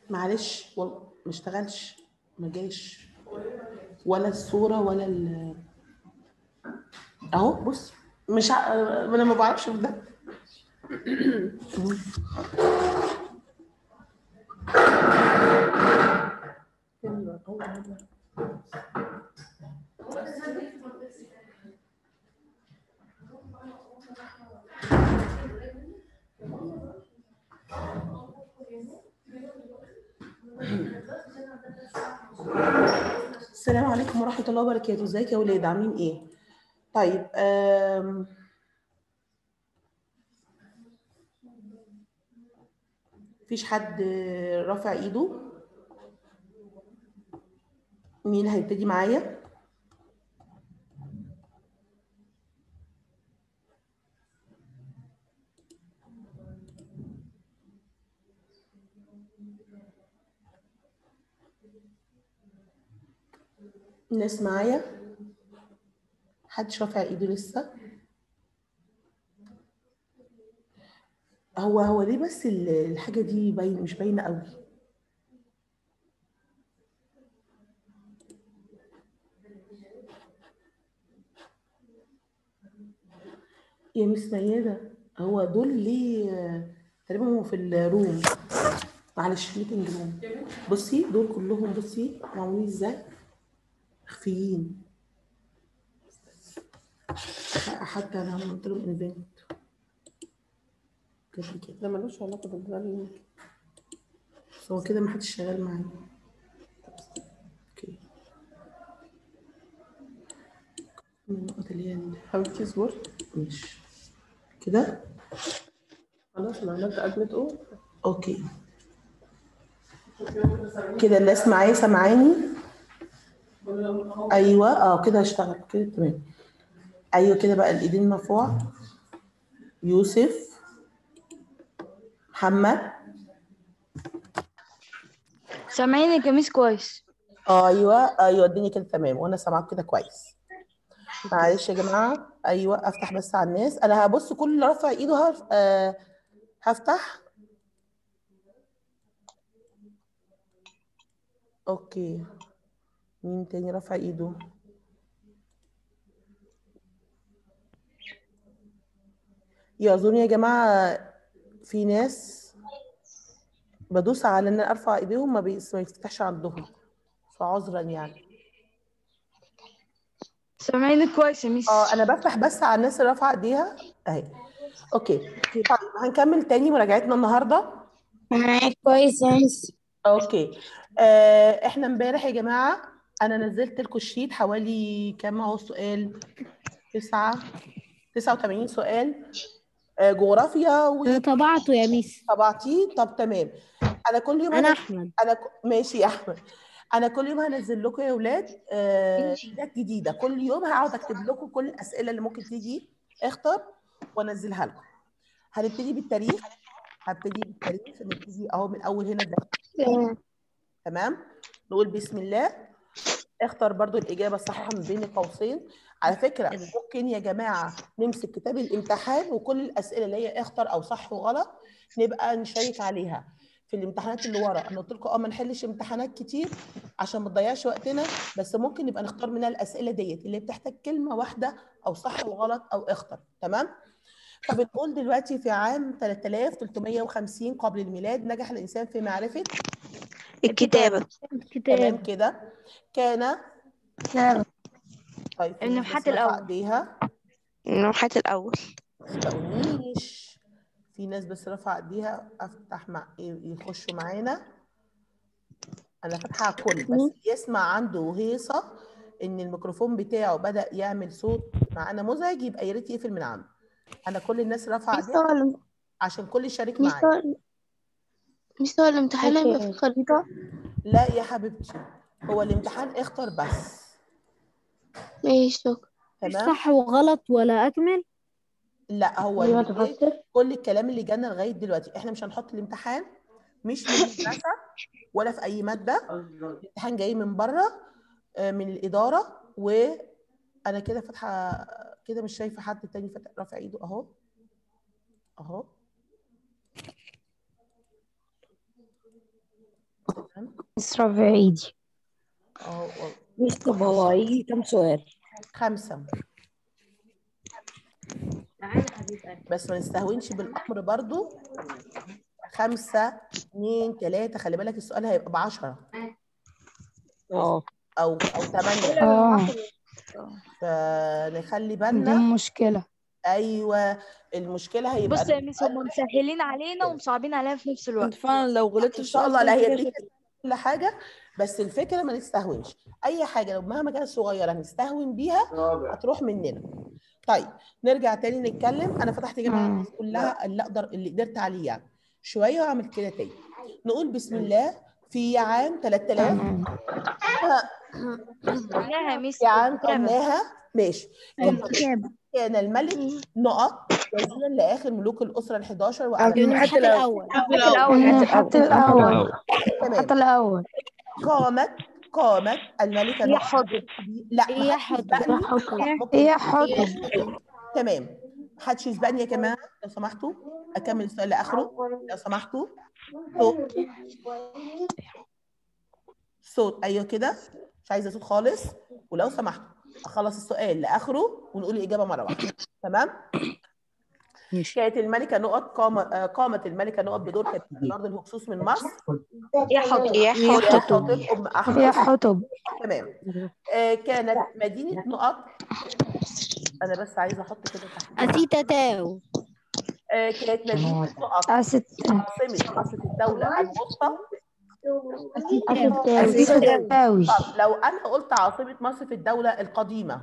معلش والله ما اشتغلش ما جاش ولا الصورة ولا ال اهو بص مش ع... انا ما بعرفش في ده السلام عليكم ورحمة الله وبركاته ازيك يا ولاد عاملين ايه طيب آم، مفيش حد رافع ايده مين هيبتدي معايا الناس معايا محدش رافع ايده لسه هو هو ليه بس ال- الحاجة دي باين مش باينة قوي يا مس ميادة هو دول ليه آه، تقريبا هم في الروم معلش ميتنج روم بصي دول كلهم بصي معمولين ازاي مخفيين حتى انا عملت لهم انفنت كده كده ده ملوش علاقة بالبلد بس هو كده محدش شغال معايا اوكي من النقط اللي هي ال- حبيبتي اصبر مش كده خلاص انا عملت ادمت او اوكي كده الناس معايا سامعاني ايوه اه كده هشتغل كده تمام ايوه كده بقى الايدين مرفوعه يوسف محمد سامعين القميص كويس ايوه ايوه الدنيا كده تمام وانا سامعاك كده كويس معلش يا جماعه ايوه افتح بس على الناس انا هبص كل اللي رافع ايده هرف... آه هفتح اوكي مين تاني رافع ايده يعذروني يا جماعه في ناس بدوس على ان أنا ارفع ايديهم ما, بيس... ما يتفتحش عندهم فعذرا يعني سامعين كويس يا ميس اه انا بفتح بس على الناس اللي رافعه ايديها اهي اوكي طيب هنكمل تاني مراجعتنا النهارده معاك كويس يا ميس اوكي آه احنا امبارح يا جماعه انا نزلت لكم الشيت حوالي كام اهو سؤال تسعة 89 سؤال آه جغرافيا انا طبعته يا ميس وطبعتيه طب تمام انا كل يوم انا هنزل- احمد انا ك... ماشي يا احمد انا كل يوم هنزل لكم يا اولاد آه حاجات جديده كل يوم هقعد اكتب لكم كل الاسئله اللي ممكن تيجي اختر وانزلها لكم هنبتدي بالتاريخ هبتدي بالتاريخ نبتدي اهو من اول هنا ده تمام نقول بسم الله اختر برضو الإجابة الصحيحة من بين قوسين على فكرة ممكن يا جماعة نمسك كتاب الامتحان وكل الأسئلة اللي هي اختر أو صح وغلط نبقى نشيك عليها في الامتحانات اللي ورا انا قلت لكم اه ما نحلش امتحانات كتير عشان ما تضيعش وقتنا بس ممكن نبقى نختار منها الاسئله ديت اللي بتحتاج كلمه واحده او صح وغلط او اختر تمام فبنقول دلوقتي في عام 3350 قبل الميلاد نجح الانسان في معرفه الكتابة تمام الكتاب كده كان طيب في ابن ناس محات بس رافعة الأول. ايديها نوحة الأول ما تقوليش في ناس بس رافعة ايديها افتح مع يخشوا معانا انا فاتحه على الكل بس يسمع عنده هيصه ان الميكروفون بتاعه بدا يعمل صوت معانا مزعج يبقى يا ريت يقفل من عنده انا كل الناس رافعه ايديها عشان كل يشارك معايا مستوى الامتحان هيبقى في الخريطة لا يا حبيبتي هو الامتحان اختر بس ماشي شكرا تمام صح وغلط ولا أكمل لا هو أيوة اللي إيه، تفسر كل الكلام اللي جانا لغايه دلوقتي احنا مش هنحط الامتحان مش من المدرسه ولا في اي ماده الامتحان جاي من بره آه، من الاداره وانا كده فاتحه كده مش شايفه حد تاني فاتح رافع ايده اهو اهو مس رافع ايدي اه آه، مش طب هو هيجي كام سؤال خمسة بس ما نستهونش بالأمر برضو خمسة اتنين تلاتة خلي بالك السؤال هيبقى بعشرة اه أو أو تمانية اه فنخلي دي بالنا مشكلة أيوة المشكلة هيبقى بص يا ميس هم مسهلين علينا ومصعبين علينا في نفس الوقت انت فعلا لو غلطت إن في شاء سؤال الله لا تاني هي كده بتيجي كل حاجة بس الفكرة ما نستهونش أي حاجة لو مهما كانت صغيرة هنستهون بيها هتروح مننا طيب نرجع تاني نتكلم أنا فتحت جامعة مم. الناس كلها اللي أقدر اللي قدرت عليه يعني شوية وأعمل كده تاني نقول بسم الله في عام 3000 تمام قلناها يا ميس في عام الكتابة. قلناها ماشي كان الكتابة كان الملك نقط وزيرا لآخر ملوك الأسرة ال 11 وأعلى الحد الأول من حتى الأول تمام حتى الأول قامت قامت الملكة هي نقط حاضر لا هي محدش يسبقني ممكن هي حطب تمام محدش يسبقني يا جماعه لو سمحتوا اكمل السؤال لاخره لو سمحتوا صوت صوت ايوه كده مش عايزه صوت خالص ولو سمحتوا اخلص السؤال لاخره ونقول الاجابه مره واحده تمام كانت الملكه نقط قام آه، قامت الملكه نقط بدور كتيبه الارض الهكسوس من مصر هي حاضر يا هي حطب حاطب ام احمد هي حطب تمام آه، كانت مدينه نقط انا بس عايزه احط كده تحت أتيتا تاو آه، كانت مدينه نقط أست عاصمه مصر الدوله الوسطى أستاوي طب لو انا قلت عاصمه مصر في الدوله القديمه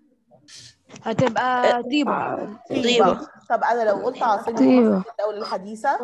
هتبقى طيبة طيبه طب انا لو قلت عاصمه طيبة. مصر في الدوله الحديثه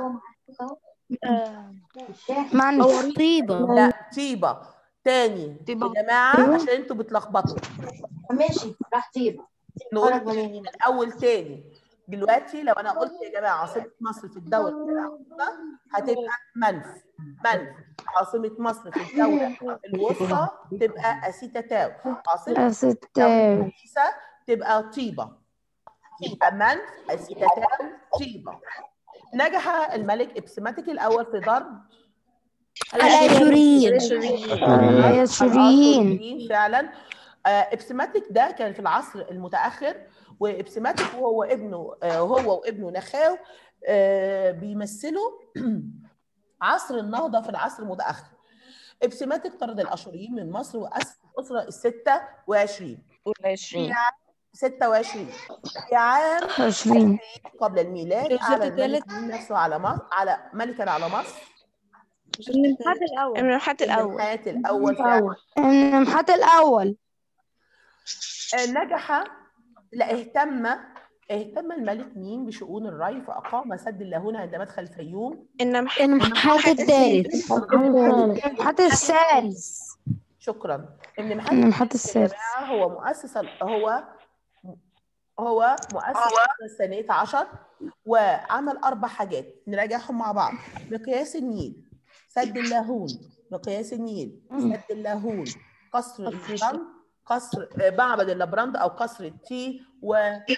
منف طيبة لا طيبه تاني طيبة. يا جماعه عشان انتوا بتلخبطوا ماشي راح طيبة نقول تاني من اول تاني دلوقتي لو انا قلت يا جماعه عاصمه مصر في الدوله الوسطى هتبقى منف منف عاصمه مصر في الدوله الوسطى تبقى اسيتا تاو عاصمه أستاوي الحديثه تبقى طيبه يبقى منف اسيتا تاو طيبه نجح الملك ابسماتيك الاول في ضرب الأشوريين يا شيرين الآشوريين فعلا آه، ابسماتيك ده كان في العصر المتاخر وابسماتيك وهو ابنه آه، هو وابنه نخاو آه، بيمثلوا عصر النهضه في العصر المتاخر ابسماتيك طرد الاشوريين من مصر واسس الاسره ال 26 20 26 في عام عشرين قبل الميلاد الست اعلن الملك الثالث. مين نفسه على مصر على ملكا على مصر النمحات الأول النمحات الأول النمحات الاول فعلا النمحات الأول آه، نجح لا اهتم اهتم الملك مين بشؤون الري فاقام سد اللاهون عند مدخل الفيوم النمح النمحات الثالث النمحات الثالث شكرا ابن محمد النمحات يا الثالث جماعه هو مؤسس ال- هو هو مؤسس القرن الثانية عشر وعمل أربع حاجات نراجعهم مع بعض مقياس النيل سد اللاهون مقياس النيل سد اللاهون قصر اللبراند قصر آه، معبد اللبراند أو قصر التي و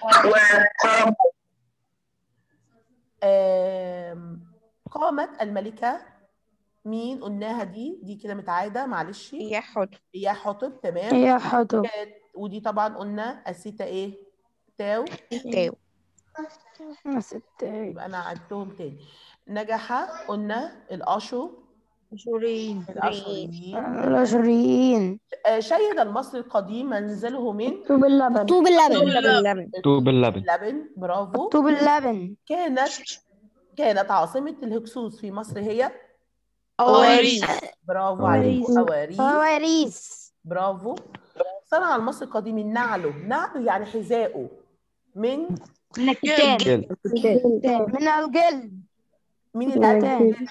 آم، قامت الملكة مين قلناها دي دي كده متعادة معلش يا حطب يا حطب تمام هي حطب كانت ودي طبعا قلنا السيتا ايه تاو تاو أستاوي يبقى انا عدتهم تاني نجح قلنا الاشو مشهورين الاشوريين العشرين آه، شيد المصري القديم منزله من طوب اللبن طوب اللبن اللبن طوب اللبن لبن برافو طوب اللبن كانت كانت عاصمة الهكسوس في مصر هي أواريس برافو عليكم أواريس فواريس برافو صنع المصري القديم النعله نعله يعني حذائه من من الكتان جلد من الجلد مين اللي قال الكتان.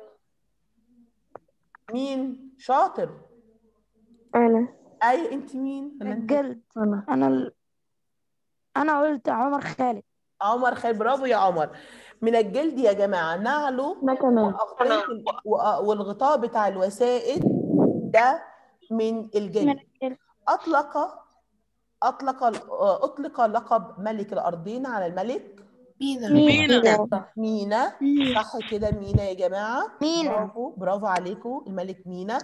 مين شاطر أنا اي انت مين ولا انت الجلد أنا ال... أنا قلت عمر خالد عمر خير برافو يا عمر من الجلد يا جماعه نعله أنا كمان وأغطية ال- و- والغطاء بتاع الوسائد ده من الجلد أطلق أطلق أطلق لقب ملك الأرضين على الملك مينا مينا مينا صح كده مينا يا جماعة مينا برافو برافو عليكم الملك مينا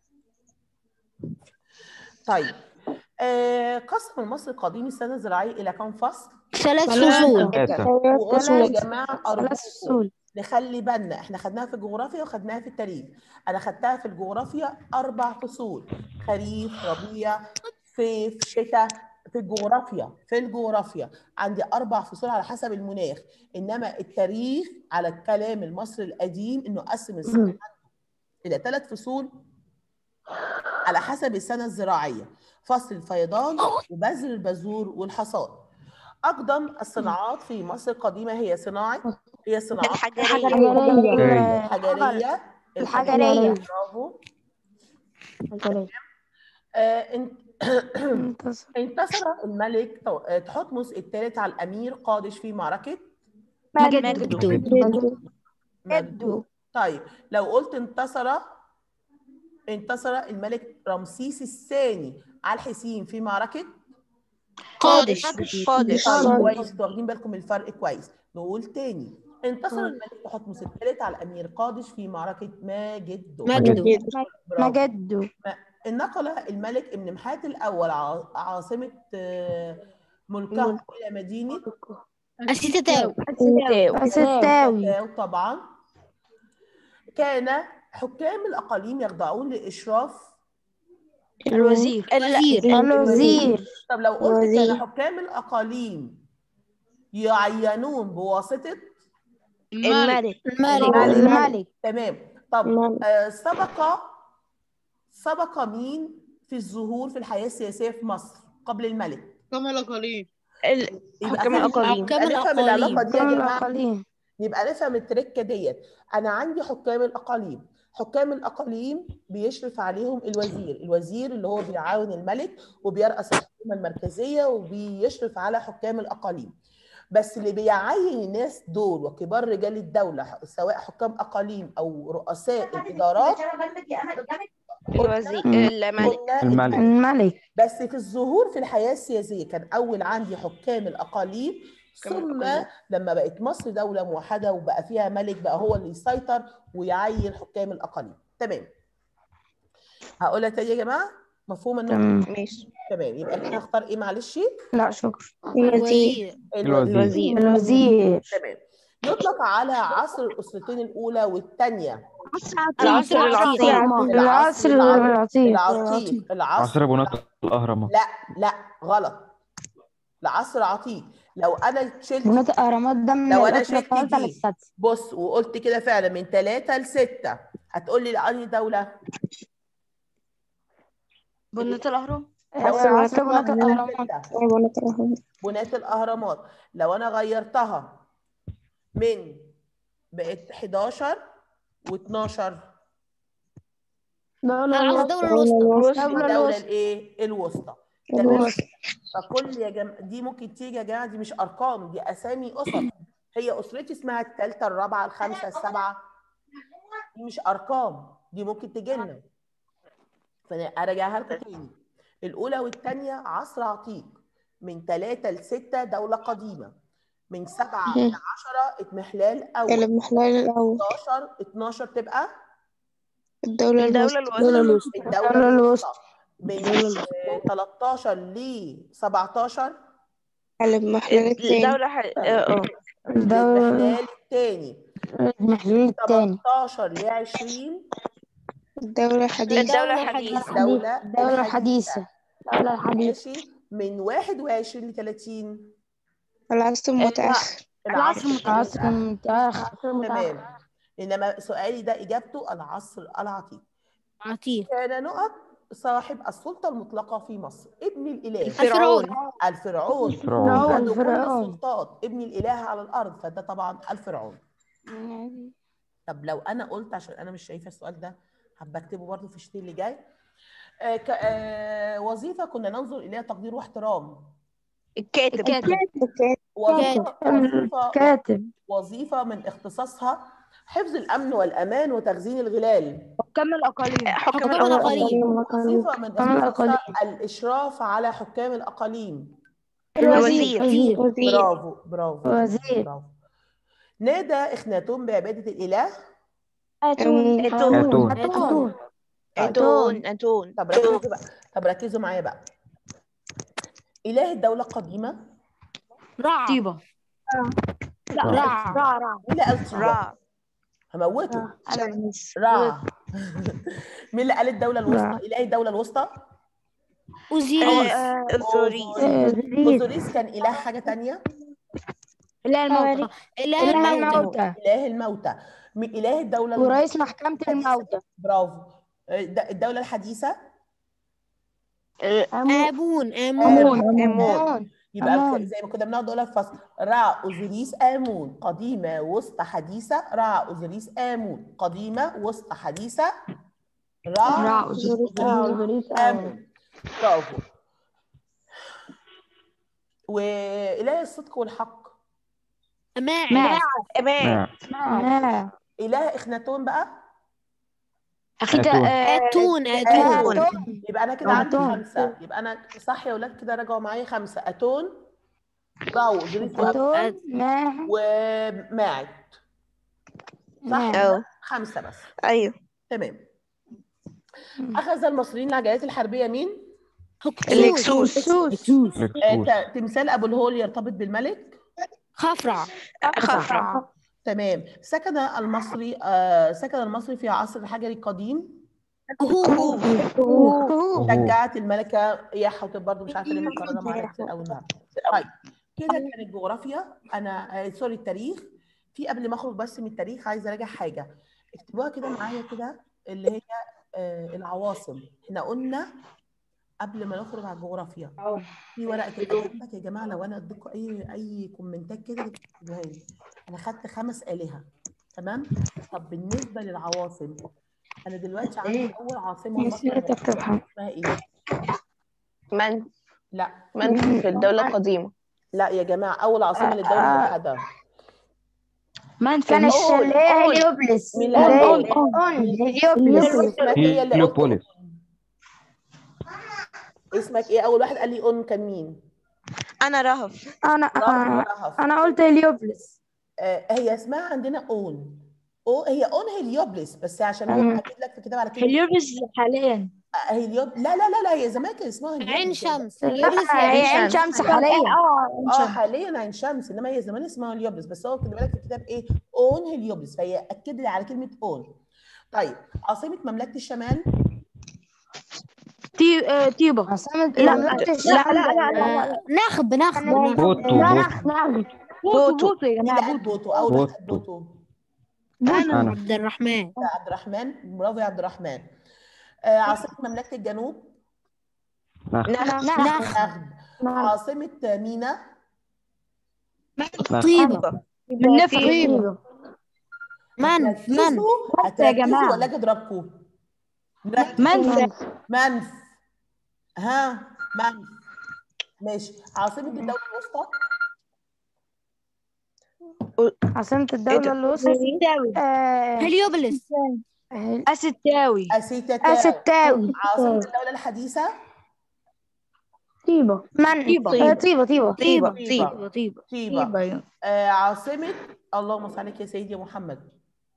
طيب آه قسم المصري القديم السنة الزراعية إلى كم فصل؟ ثلاث فصول وقلنا يا جماعة ثلاث أرجوكم فصول نخلي بالنا احنا خدناها في الجغرافيا وخدناها في التاريخ انا خدتها في الجغرافيا اربع فصول خريف ربيع صيف شتاء في الجغرافيا في الجغرافيا عندي اربع فصول على حسب المناخ انما التاريخ على الكلام المصري القديم انه قسم السنه عنده الى ثلاث فصول على حسب السنه الزراعيه فصل الفيضان وبذر البذور والحصاد اقدم الصناعات في مصر القديمه هي صناعه هي صناعات الحجرية الحجريه الحجرية. برافو آه انت انتصر انتصر الملك تو- آه، تحتمس الثالث على الامير قادش في معركه مجدو مجدو طيب لو قلت انتصر انتصر الملك رمسيس الثاني على الحسين في معركه قادش طيب كويس انتوا واخدين بالكم من الفرق كويس نقول تاني انتصر الملك تحتمس الثالث على الامير قادش في معركه ماجدو مجدو برافو. مجدو نقل الملك ابن محات الاول ع- عاصمه آه، ملكه الى مدينه أسيتتاو ستاوي تاو طبعا كان حكام الاقاليم يخضعون لاشراف الوزير الوزير الوزير طب لو قلت كان حكام الاقاليم يعينون بواسطه الملك الملك الملك تمام طب آه سبق سبق مين في الظهور في الحياه السياسيه في مصر قبل الملك كما الأقاليم يبقى حكام في- الأقاليم. يبقى نفهم العلاقه دي يا كم جماعه الأقاليم يبقى نفهم التركه ديت انا عندي حكام الاقاليم حكام الاقاليم بيشرف عليهم الوزير الوزير اللي هو بيعاون الملك وبيرأس الحكومه المركزيه وبيشرف على حكام الاقاليم بس اللي بيعين الناس دول وكبار رجال الدوله سواء حكام اقاليم او رؤساء الادارات الوزير الملك قلنا الملك الملك بس في الظهور في الحياة السياسية كان أول عندي حكام الأقاليم حكام ثم الأقاليم. لما بقت مصر دولة موحدة وبقى فيها ملك بقى هو اللي يسيطر ويعين حكام الأقاليم تمام هقولها تاني يا جماعة مفهوم النقطة تمام ماشي تمام يبقى احنا هنختار ايه معلش لا شكرا الوزير الوزير الوزير تمام يطلق على عصر الأسرتين الأولى والثانية العصر العتيق العصر العتيق العتيق العصر عصر بناة الأهرامات لا لا غلط العصر عتيق لو أنا شلت بناة الأهرامات ده من لو أنا الأسرة شلت الثالثة دي. للسادسة بص وقلت كده فعلا من ثلاثة لستة هتقول لي لأنهي دولة؟ بنة الأهرام عصر بناة الأهرامات ستة. بناة الأهرامات لو أنا غيرتها من بقت 11 و12 العصر الدولة الوسطى الدولة الإيه؟ الوسطى تمام فكل يا جماعة دي ممكن تيجي يا جماعة دي مش أرقام دي أسامي أسر هي أسرتي اسمها الثالثة الرابعة الخامسة السابعة دي مش أرقام دي ممكن تجي لنا فأنا أرجعها لكم تاني الأولى والثانية عصر عتيق من ثلاثة لستة دولة قديمة من سبعة لعشرة اضمحلال أول المحلال الأول 11 12 تبقى الدولة الدولة الوسطى الوسطى الدولة الدولة الوسطى من آه، 13 ل 17 المحلال الثاني الدولة ح... اه آه. الدولة الاضمحلال الثاني المحلول الثاني 18 ل 20 الدولة الحديثة الدولة الحديثة الدولة الدولة الحديثة الدولة الحديثة ماشي من 21 ل 30 العصر المتأخر العصر عصر متأخر تمام انما سؤالي ده اجابته العصر العتيق عتيق كان نقط صاحب السلطة المطلقة في مصر ابن الإله الفرعون الفرعون فرعون عنده كل الفرعون. السلطات ابن الإله على الأرض فده طبعا الفرعون طب لو أنا قلت عشان أنا مش شايفة السؤال ده هبقى أكتبه برضه في الشتير اللي جاي آه ك- آه وظيفة كنا ننظر إليها تقدير واحترام الكاتب الكاتب وظيفة وظيفة, الكاتب وظيفة من اختصاصها حفظ الأمن والأمان وتخزين الغلال حكام الأقاليم حكام حكام الأقاليم الأقاليم وظيفة من حكام اختصاصها الإشراف على حكام الأقاليم الوزير وزير برافو برافو وزير. برافو نادى اخناتون بعباده الاله أمون أتون أتون أتون أتون طب ركزوا بقى طب ركزوا معايا بقى اله الدوله القديمه رع طيبة رع رع مين اللي قال طيبة؟ را هموته شمس را مين اللي قال الدوله را. الوسطى اله الدوله الوسطى أوزيريس أوزوريس اوزوريس كان اله حاجه تانية إله الموتى إله إله الموتى الموتى اله الموتى من اله الدوله الوسطى ورئيس محكمة الموتى برافو الد- الدوله الحديثه آمون آمون أمون أمون يبقى أمون. زي ما كنا بنقعد نقولها في فصل را اوزوريس امون قديمه وسطى حديثه را اوزوريس امون قديمه وسطى حديثه را را أوزوريس أوزوريس امون برافو واله الصدق والحق أماع ماع أمان مع اله اخناتون بقى أخيتا أتون أتون أتون يبقى انا كده عندي أتون. خمسه يبقى انا صح يا اولاد كده راجعوا معايا خمسه اتون را اوزوريس وأب- أتون ماع وماعد صح ماع أو خمسه بس أيوه تمام اخذ المصريين العجلات الحربيه مين الهكسوس سوس آه، ت- تمثال ابو الهول يرتبط بالملك خفرع خفرع تمام سكن المصري آه سكن المصري في عصر الحجري القديم هو شجعت الملكه يا حاطب برضه مش عارفه ليه مكرره معانا كتير قوي النهارده طيب كده كان الجغرافيا انا آه سوري التاريخ في قبل ما اخرج بس من التاريخ عايزه اراجع حاجه اكتبوها كده معايا كده اللي هي آه العواصم احنا قلنا قبل ما نخرج على الجغرافيا في ورقه كده جنبك يا جماعه لو انا اديكم اي اي كومنتات كده تكتبوها لي انا خدت خمس الهه تمام طب بالنسبه للعواصم انا دلوقتي عندي اول عاصمه مصر اسمها ايه من لا من في الدولة القديمة لا يا جماعه اول عاصمه للدوله الموحده من كان اللي هي هليوبلس مين اللي قال هليوبلس اسمك ايه اللي قلت هيليوبوليس اسمك ايه اول واحد قال لي اون كان مين أنا رهف انا رهف انا رهف انا قلت هليوبلس آه هي اسمها عندنا اون أو هي اون هيليوبلس بس عشان هو مم. اكد لك في كتاب على كلمه هليوبلس حاليا آه، هيليوب لا لا لا لا هي زمان كان اسمها هيليوبلس عين شمس لا هي عين شمس حاليا اه حاليا عين شمس انما هي زمان اسمها هيليوبلس بس هو كتب لك في الكتاب ايه اون هيليوبلس فهي اكد لي على كلمه اون طيب عاصمه مملكه الشمال تي آه، طيبة عاصمة لا لا لا لا آه، نخب نخب نخب. بوتو بوتو بوتو بوتو يا مين اللي جماعة قال بوتو اول واحد قال بوتو. بوتو أنا أنا. عبد الرحمن ده عبد الرحمن برافو يا عبد الرحمن آه عاصمه مملكه الجنوب نخ نخ نخب عاصمه مينا طيبة من نفر منف منف هتركزوا يا جماعة. هتركزوا ولا اجي اضربكم نركز. منف منف ها منف ماشي عاصمه الدوله الوسطى عاصمة الدولة الوسطى آه، هليوبلس أستاوي اسيتا تاو أستاوي عاصمه الدوله الحديثه طيبة من طيبة. آه، طيبة طيبة طيبة طيبة. طيبة طيبة طيبه آه عاصمه اللهم صل عليك يا سيدي يا محمد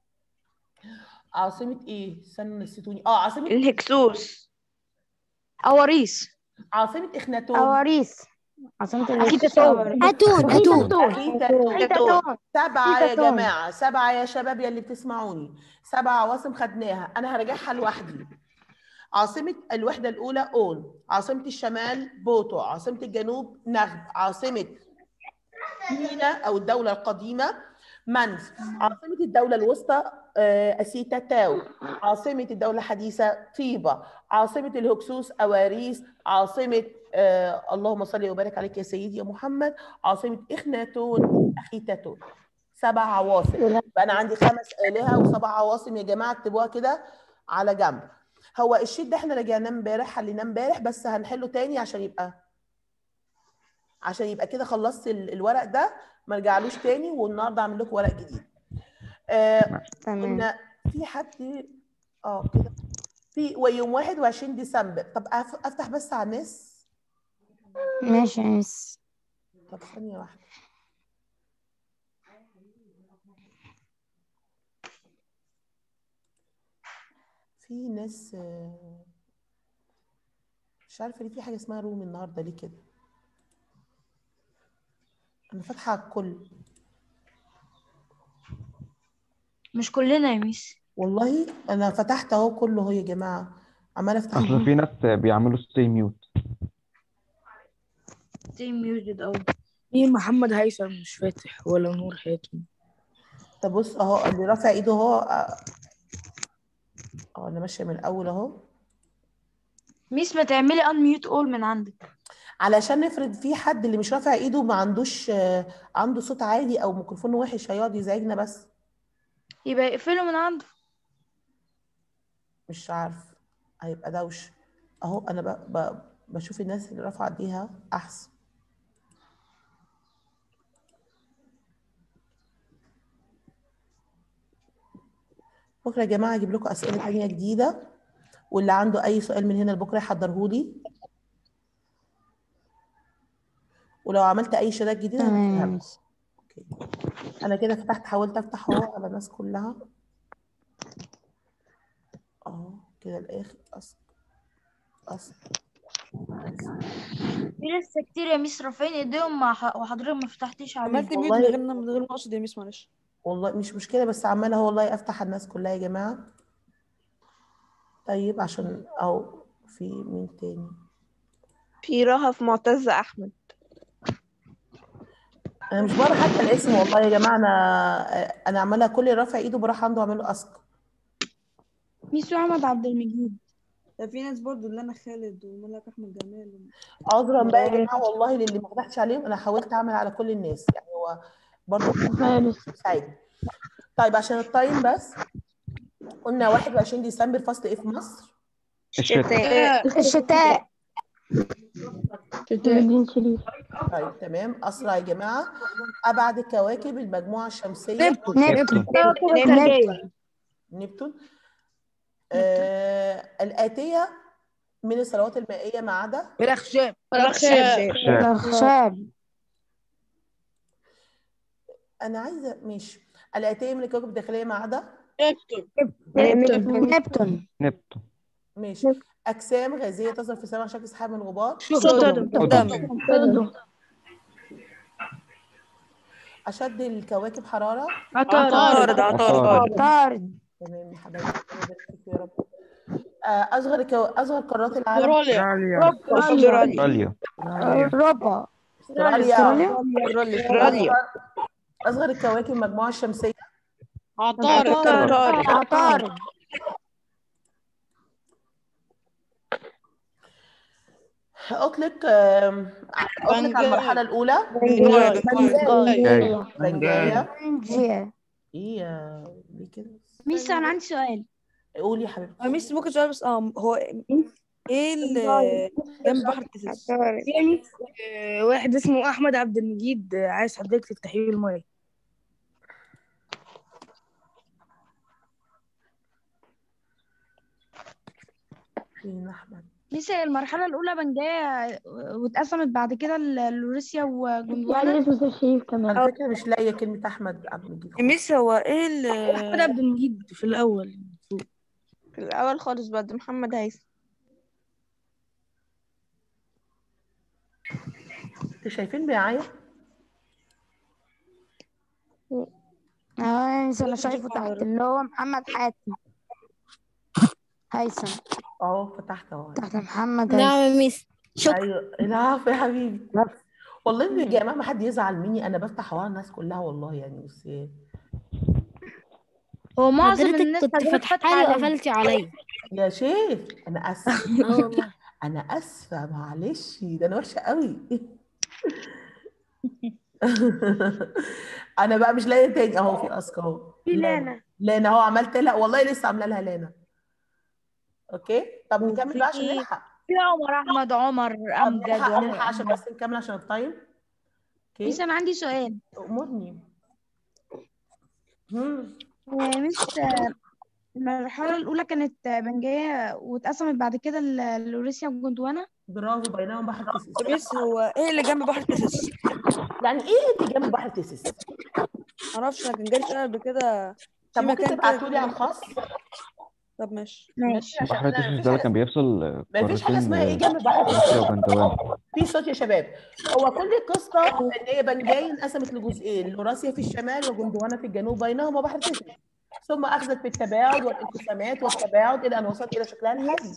عاصمه ايه استنوا نسيتوني اه عاصمه الهكسوس أواريس عاصمه اخناتون أواريس عاصمة أكيد أتون أتون أتون اخيتاتون أتون سبعة يا أتون. جماعة سبعة يا شباب يا اللي بتسمعوني سبعة عواصم خدناها أنا هراجعها لوحدي عاصمة الوحدة الأولى أون عاصمة الشمال بوتو عاصمة الجنوب نغب عاصمة مينا أو الدولة القديمة منف عاصمة الدولة الوسطى آه، أسيتا تاو عاصمة الدولة الحديثة طيبة عاصمة الهكسوس أواريس عاصمة آه اللهم صل وبارك عليك يا سيدي يا محمد عاصمة إخناتون أخيتاتون سبع عواصم يبقى أنا عندي خمس آلهة وسبع عواصم يا جماعة اكتبوها كده على جنب هو الشيت ده احنا رجعناه امبارح حليناه امبارح بس هنحله تاني عشان يبقى عشان يبقى كده خلصت ال- الورق ده ما رجعلوش تاني والنهارده اعمل لكم ورق جديد آه تمام كنا في حد اه كده في ويوم 21 ديسمبر طب أف- افتح بس على الناس ماشي يا مس طب ثانية واحدة في ناس آه، مش عارفه ليه في حاجه اسمها رومي النهارده ليه كده انا فاتحه على الكل مش كلنا يا ميس والله انا فتحت اهو كله اهو يا جماعه عماله افتح اصل في ناس بيعملوا ستي ميوت زي ميوزد او في محمد هيثم مش فاتح ولا نور حاتم طب بص اهو اللي رافع ايده اهو اه آه، انا ماشيه من الاول اهو ميس ما تعملي ان ميوت اول من عندك علشان نفرض في حد اللي مش رافع ايده ما عندوش آه، عنده صوت عالي او ميكروفون وحش هيقعد يزعجنا بس يبقى يقفله من عنده مش عارف هيبقى دوش اهو انا ب... ب... بشوف الناس اللي رافعه ايديها احسن بكره يا جماعه اجيب لكم اسئله تانية جديده واللي عنده اي سؤال من هنا لبكره يحضره لي ولو عملت اي شهادات جديده تمام هديها يا لكم. ميس اوكي انا كده فتحت حاولت افتح اهو على الناس كلها اهو كده الاخر اصل اصل في لسه كتير يا ميس رافعين ايديهم مع ح- وحضرتك ما فتحتيش عليهم عملت ميوت من والله- غير من غير ما اقصد يا ميس معلش والله مش مشكلة بس عمالة هو والله افتح على الناس كلها يا جماعة طيب عشان او في مين تاني في رهف معتز احمد انا مش بقرا حتى الاسم والله يا جماعة انا انا عمالة كل اللي رافع ايده بروح عنده اعمل له اسك ميس احمد عبد المجيد ده في ناس برضو اللي انا خالد وملك احمد جمال عذرا بقى يا جماعة والله للي ما فتحتش عليهم انا حاولت اعمل على كل الناس يعني هو برضه سعيد طيب عشان التايم بس قلنا 21 ديسمبر فصل ايه في مصر؟ الشتاء الشتاء نادين شريف طيب تمام اسرع يا جماعة ابعد الكواكب المجموعة الشمسية نبتون نبتون نبتون نبتون آه الآتية من الثروات المائية ما عدا الأخشاب الشتاء الأخشاب أنا عايزة ماشي الآتية من الكواكب الداخلية ما عدا نبتون نبتون ماشي أجسام غازية تظهر في السماء على شكل سحاب من الغبار صدم أشد الكواكب حرارة عطارد عطارد طارد تمام يا حبايبي ربنا يبارك فيكم يا رب آه أصغر الكو... أصغر قارات العالم استراليا أوروبا أستراليا استراليا أصغر الكواكب المجموعة الشمسية عطارد أطلق آم، أطلق على المرحلة الأولى جاي بنجاية بنجيا إيه يا ليه كده ميس انا عندي سؤال قولي يا حبيبتي ميس ممكن سؤال بس اه هو ايه اللي جنب بحر تسس في ميس آه، واحد اسمه احمد عبد المجيد آه، عايز حضرتك تفتحي له المايك فين أحمد ميس هي المرحلة الأولى بنجاية واتقسمت بعد كده ل- لروسيا وجندوانا يعني اسمه الشريف كمان على فكرة مش لاقية كلمة أحمد عبد المجيد خالص. ميس هو ايه اللي احمد عبد المجيد في الاول في الاول خالص بعد محمد هيثم انتوا شايفين بيعيط اه انا شايفه تحت اللي هو محمد حاتم هيثم اهو فتحت اهو تحت محمد هيثم نعم يا ميس شكرا ايوه العفو يا حبيبي والله يا جماعه ما حد يزعل مني انا بفتح ورا الناس كلها والله يعني بس هو معظم حضرتك الناس كنت هتبقى فاتحة لي عليه. وقفلتي عليا يا شيخ انا اسفه اه والله انا اسفه معلش ده انا وحشه قوي انا بقى مش لاقيه تاني اهو في اسك اهو في لانا لانا اهو عملت لها والله لسه عامله لها لانا اوكي طب نكمل بقى عشان وفي- نلحق في عمر أحمد عمر طب أمجد نلحق وعمر نلحق عشان أحمد بس نكمل عشان التايم ميس اوكي أنا عندي سؤال امرني مم. آه، ميس آه، المرحلة الأولى كانت آه، بنجاية واتقسمت بعد كده ل- لروسيا وجندوانا برافو بينهم بحر تيسيس ميس هو ايه اللي جنب بحر تسس يعني ايه اللي جنب بحر تيسيس معرفش انا كان جالي سؤال قبل كده طب في ممكن مكان تبعتوا كده لي على الخاص طب ماشي ماشي بحر تشوش ده كان بيفصل ما فيش حاجه قارتين اسمها ايه جنب بحر روسيا تشوش وبندوان في صوت يا شباب هو كل القصه ان هي بنجاي انقسمت لجزئين لوراسيا في الشمال وجندوانا في الجنوب بينهما بحر تشوش ثم اخذت بالتباعد والانقسامات والتباعد الى ان وصلت الى شكلها الحالي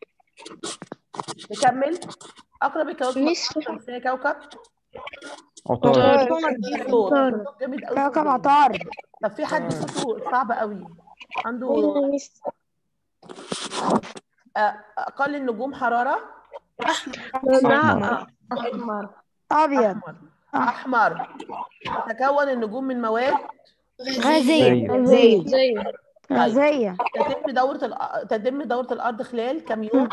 نكمل اقرب الكواكب الشمسيه كوكب عطارد في صوت صوت جامد قوي كوكب عطارد طب في حد صوته صعب قوي عنده آه، اقل النجوم حراره أحمر احمر ابيض احمر احمر تتكون النجوم من مواد غازية غازية غازية تتم دوره الأ- تتم دوره الارض خلال كم يوم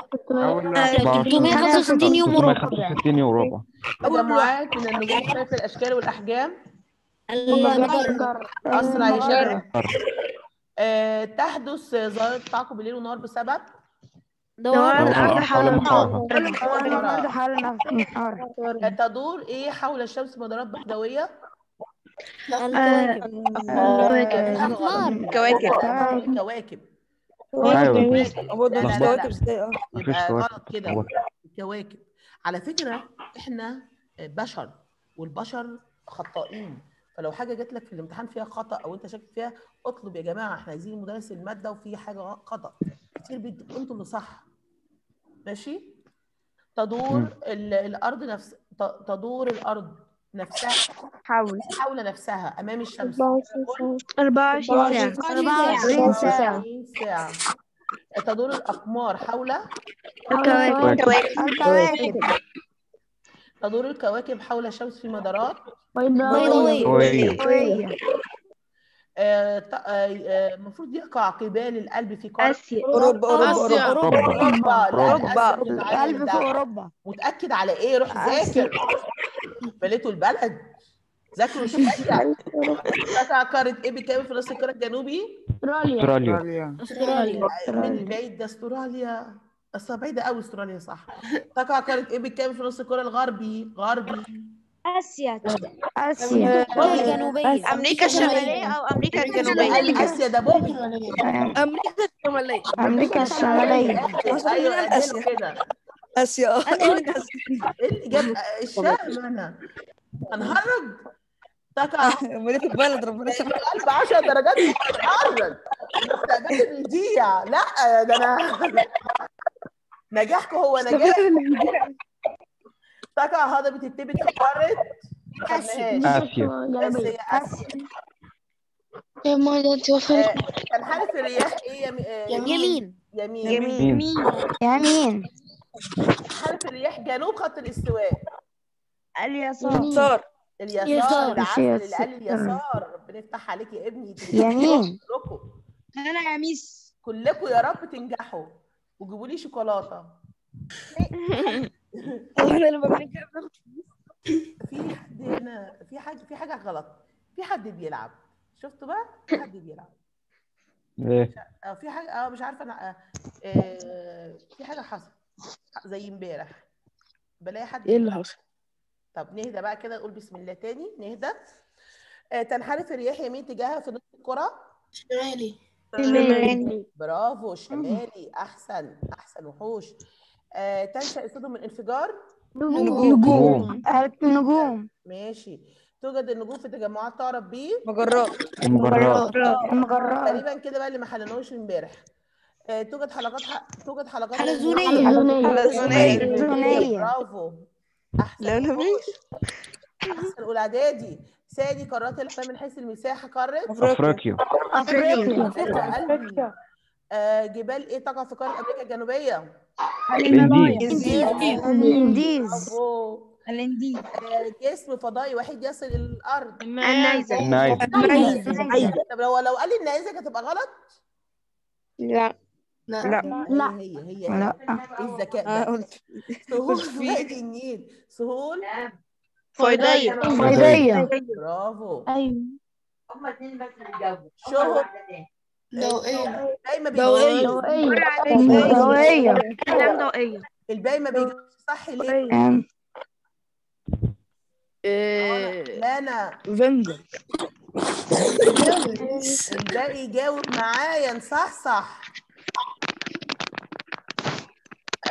365 يوم وربع 365 يوم وربع تجمعات من النجوم مختلف الاشكال والاحجام المجرة اسرع يا شباب آه، تحدث ظاهره تعاقب الليل والنهار بسبب دوار الأرض حول محورها الأرض حول نفسها تدور ايه حول الشمس مدارات بحدويه الأقمار كواكب الكواكب أيوة برضه لا، مفيش لا، كواكب لا. ازاي اه مفيش يبقى كواكب. غلط كده هو- الكواكب على فكرة احنا بشر والبشر خطائين فلو حاجة جات لك في الامتحان فيها خطأ او انت شاكك فيها اطلب يا جماعة احنا عايزين مدرس المادة وفي حاجة خطأ كتير بيدوا انتوا اللي صح ماشي تدور مم. ال- الارض نفس ت- تدور الارض نفسها حول حول نفسها امام الشمس 24 ساعة 24 ساعة 24 ساعة تدور الاقمار حول الكواكب الكواكب تدور الكواكب حول الشمس في مدارات بيضاوية قوية آه، ت- آه، آه، المفروض يقع قبال القلب في قارة آسيا اوروبا اوروبا اوروبا أوروبا أوروبا لا أوروبا. آسيا بتتعلم القلب في ده. أوروبا متأكد على إيه روح ذاكر بليتوا البلد ذاكروا شوية تقع قارة إيه بالكامل في نص الكرة الجنوبي أستراليا أستراليا من البعيد ده استراليا أصلا بعيدة أوي استراليا صح تقع قارة إيه بالكامل في نص الكرة الغربي غربي آسيا آسيا أمريكا الجنوبية أمريكا الشمالية أو أمريكا الجنوبية قال آسيا ده بوبي امريكا الشماليه أمريكا الشمالية أيوه قال كده اسيا اه ايه اللي اسيا إيه اللي جاب الشام أنا هنهرج تقع مدينه البلد ربنا يسامحك قلب 10 درجات بتتحرك مستقبل الرجيع لا ده انا نجاحكم هو نجاح تقع هضبة التبت في قارة آسيا. آسيا بس هي آسيا آه، كان حالف الرياح ايه يمي- آه، يمين يمين يمين مين يمين حالف الرياح جنوب خط الاستواء اليسار صار اليسار يسار. العسل اللي يسار. قال اليسار ربنا يفتح عليك يا ابني يمين. كلكم أنا يا ميس كلكم يا رب تنجحوا وجيبوا لي شوكولاته انا لما بنجح في حد هنا في حاجه في حاجه غلط في حد بيلعب شفتوا بقى في حد بيلعب إيه اه في حاجه اه مش عارفه انا آه آه، في حاجه حصلت زي امبارح بلاقي حد ايه اللي بيلعب. حصل؟ طب نهدى بقى كده نقول بسم الله تاني نهدى آه تنحرف الرياح يمين تجاهها في نص الكره برافو شمالي احسن احسن وحوش آه تنشا اسودهم من انفجار نجوم النجوم ماشي توجد النجوم في تجمعات تعرف بيه مجرات المجرات المجرات تقريبا كده بقى اللي ما حلناهوش امبارح آه، توجد حلقات ح... توجد حلقات حلزونية حلزونية حلزونية. برافو احسن لا لا وحوش. احسن اولى اعدادي ثاني قارات الحياه من حيث المساحه قاره أفريقيا أفريقيا أفريقيا. آه جبال ايه تقع في قاره امريكا الجنوبيه الإنديز الانديز برافو الانديز آه جسم فضائي وحيد يصل الى الارض النيزك النايل طب لو لو قال لي النيزك هتبقى غلط لا لا لا. هي هي هي لا ايه الذكاء اه ده قلت سهول في- وادي النيل سهول فيضية فيضية برافو ايوه هما اتنين بس اللي جاوبوا شهب ضوئية دايما ضوئية. بيجاوب ضوئية كلام ضوئية الباقي ما بيجاوبش صح ليه؟ أم، لا انا فندر الباقي يجاوب معايا نصحصح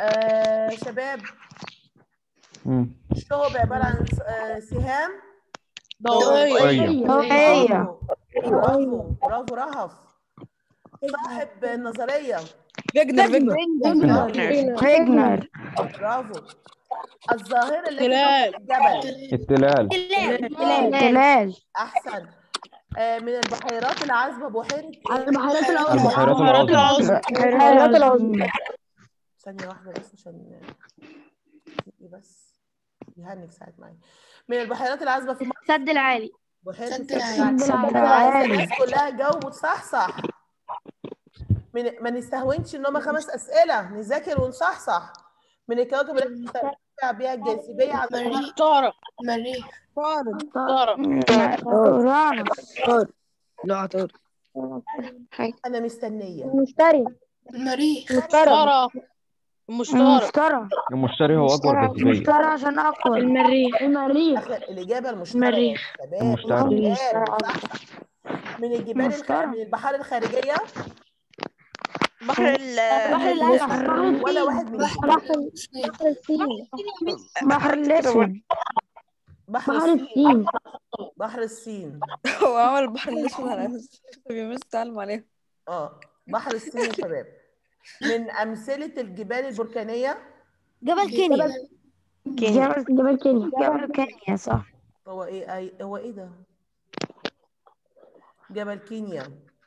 آه شباب مم. الشهب عبارة عن س- آه سهام ضوئية ضوئية برافو برافو برافو رهف صاحب النظرية فيجنر فيجنر فيجنر برافو الظاهرة التي تلال. فوق الجبل التلال تلال أحسن آه من البحيرات العذبة بحيرة إيه؟ البحيرات البحيرات العظمى البحيرات العظمى ثانية واحدة بس عشان إيه بس يهنك ساعة معايا من البحيرات العذبة في مصر سد العالي بحيرة سد السد العالي. عايزة الناس كلها جاوبوا صح صح من ما نستهونش ان هم خمس اسئله نذاكر ونصحصح من الكواكب التي ترتفع بها الجاذبيه على مريخ طارق مريخ طارق اورانوس لا عطار انا مستنيه مشتري المريخ طارق مشترك مشتري المشتري هو أكبر جاذبية مشتري عشان اقوى المريخ المريخ آخر الاجابه المشتركه المريخ. شباب المشترك. شباب، صح صح. من الجبال الخ... المشترك. من البحار الخارجيه بحر ال بحر الأسود ولا واحد من الجبال. بحر الاسود بحر بحر الصين الصين بحر الصين هو عمل البحر الاسود على اساس بيمس تعلم عليه اه بحر الصين يا شباب من امثله الجبال البركانيه جبل كينيا جبل جبل كينيا جبل كينيا صح هو ايه أي... هو ايه ده جبل كينيا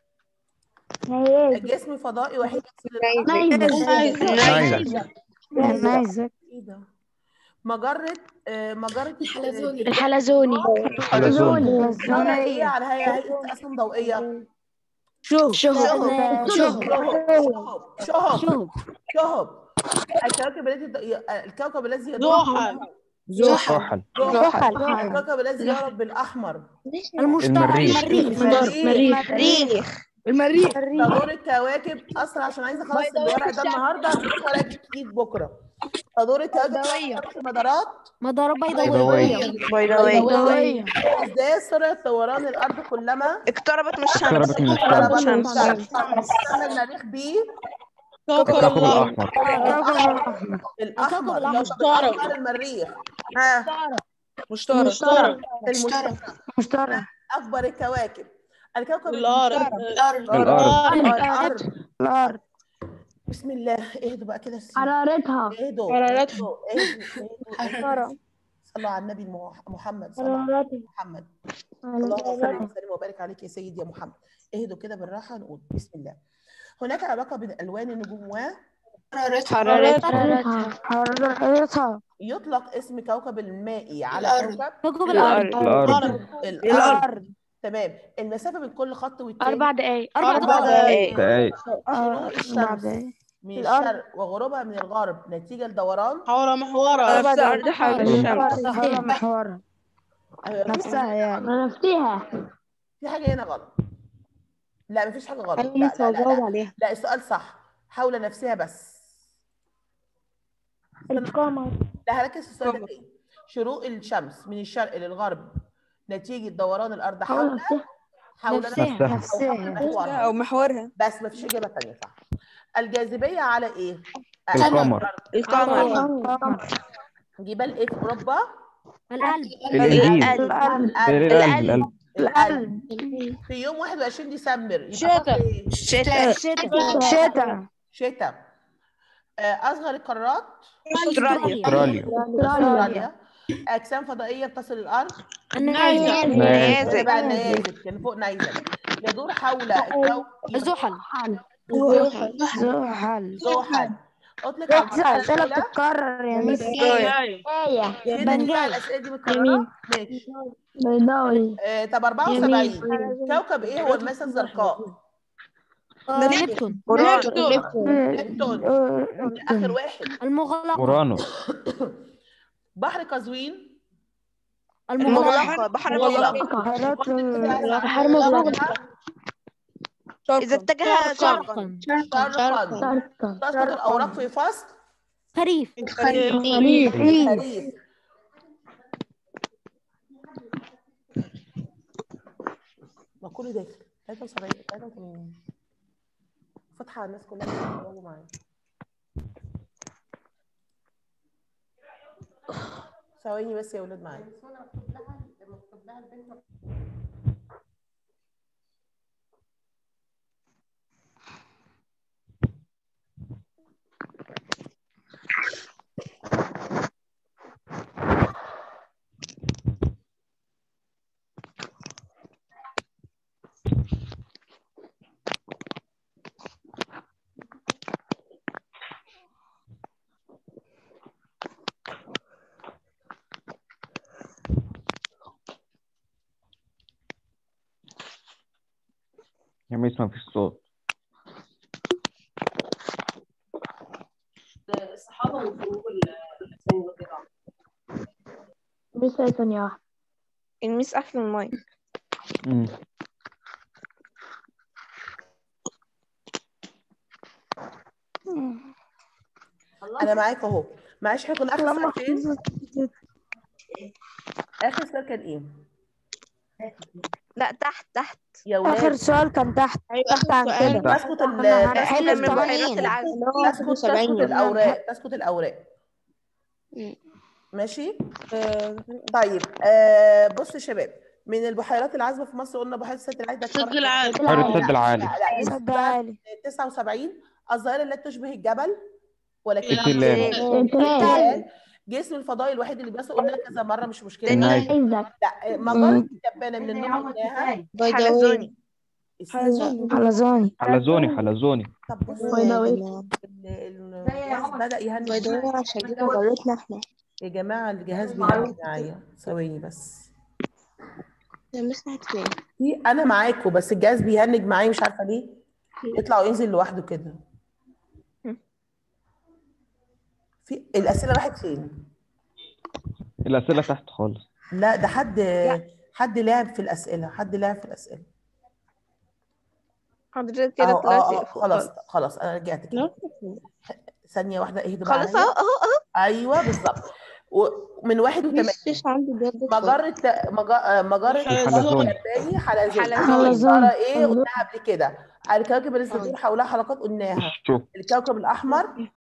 جسم فضائي وحيد يصل نيزك نيزك نيزك ايه ده مجرة آه، مجرة الحلزوني. الحلزوني حلزون مجرة ايه على هيئة هيئة أسهم ضوئية شوف شهب شهب شهب شهب شهب شهب الكوكب الذي الكوكب الذي يدور زحل زحل زحل الكوكب الذي يعرف بالأحمر المشتري المريخ. المريخ مريخ المريخ تدور الكواكب أسرع عشان عايزة أخلص الورق ده النهاردة هديك ورق جديد بكرة تدور الكواكب في مدارات مدار بيضاوية ضوئية بيضاوية ضوئية ازاي سرعة دوران الأرض كلما اقتربت من الشمس اقتربت من اقتربت الشمس من الشمس سمى المريخ بيه الكوكب الأحمر الكوكب الأحمر الأحمر الأحمر. الكوكب الأحمر المريخ ها مشترك المشتري مشتري أكبر الكواكب الكوكب الأرض الأرض الأرض الأرض الأرض بسم الله اهدوا بقى كده السين. حرارتها اهدوا حرارتها. اهدوا اهدوا اهدوا صلوا على النبي مح- محمد صلى الله عليه حرارتها محمد اللهم صل وسلم وبارك عليك يا سيدي يا محمد اهدوا كده بالراحه نقول بسم الله هناك علاقه بين الوان النجوم و حرارتها حرارتها حرارتها يطلق اسم كوكب المائي على الأرض. كوكب كوكب الأرض الأرض الارض الأرض تمام المسافه بين كل خط والتاني أربع دقايق أربع أربع دقايق دقايق شروق الشمس بعد من الشرق وغروبها من الغرب نتيجه لدوران حول محورة الأرض حول الشمس حول محورها أيوة، نفسها يعني نفسها في حاجه هنا غلط لا مفيش حاجه غلط لا لا لا, لا. عليها لا السؤال صح حول نفسها بس القمر لا هركز في السؤال ده تاني شروق الشمس من الشرق للغرب نتيجة دوران الأرض حول حول نفسها حول نفسها. أو حول نفسها محورها أو محورها بس مفيش إجابة تانية صح الجاذبية على إيه؟ القمر القمر القمر جبال إيه في أوروبا؟ القلب الإنجيل القلب القلب القلب القلب في يوم 21 ديسمبر يبقى شتاء. فصل إيه؟ الشتاء الشتاء شتاء شتاء آه، أصغر القارات استراليا استراليا أستراليا أجسام فضائية بتصل الأرض النيزك نيزك تبع النيازك كان فوق نيزك يدور حول الكوكب الزحل زحل زحل اطلق على بس المرحلة أسئلة الأولى بتتكرر يا ميس كده بنجاي. الأسئلة دي متكررة ماشي بيضاوي آه، طب 74 كوكب ايه هو الماسة الزرقاء؟ نبتون نبتون آخر واحد المغلقة أورانوس بحر قزوين المغلقة بحر المغلق بحر مغلق إذا اتجه شرقا شرقا شرقا شرطة تسقط الأوراق في فصل خريف خريف الخريف ما كله داخل 73 83 فاتحة على الناس كلها بيتفرجوا معايا ثواني بس يا ولاد معايا يا ميس ما فيش صوت الصحابه والفروق الاسامي والقطع بس هي ثانية واحدة الميس قافل المايك مم. انا معاك اهو معلش احنا كنا اخر لما سؤال فين اخر سؤال كان ايه لا تحت تحت يا آخر ولاد سؤال كان تحت تحت عن كده تسقط ال كنا تسقط هنحل من في ال- بحيرات 80 العزم تسقط تسقط الاوراق تسقط الاوراق ماشي طيب آه بص يا شباب من البحيرات العذبه في مصر قلنا بحيره سد العالي ده سد العالي بحيرة السد العالي لا لا لسه سد بقى عالي 79 الظاهره التي تشبه الجبل ولكنها التلال. التلال. جسم الفضائي الوحيد اللي بيصل قلنا كذا مره مش مشكله النايف إذا لا مجره الدبانه من النوع قلناها حلزوني اسمها- حلزوني حلزوني حلزوني طب بص بيضاوي. ال- ال- الجهاز بدأ يهنج عشان دي مجرتنا احنا يا جماعة الجهاز بيهنج معايا ثواني بس لمسنا فين في أنا معاكم بس الجهاز بيهنج معايا مش عارفة ليه يطلع وينزل لوحده كده في الأسئلة راحت فين؟ الأسئلة تحت خالص لا ده حد حد لعب في الأسئلة حد لعب في الأسئلة حضرتك كده أهو، طلعتي اه اه فوق خلاص خالص. خلاص أنا رجعت كده ثانية واحدة اهدوا بقى خلاص عليا. اهو اهو اهو أيوه بالظبط ومن 81 مش مش عندي بجد مجرة مج- مجرة حلزوني. الياباني حلزوني حلزوني. ترى ايه قلناها قبل كده الكواكب اللي تدور حولها حلقات قلناها شوف الكوكب الأحمر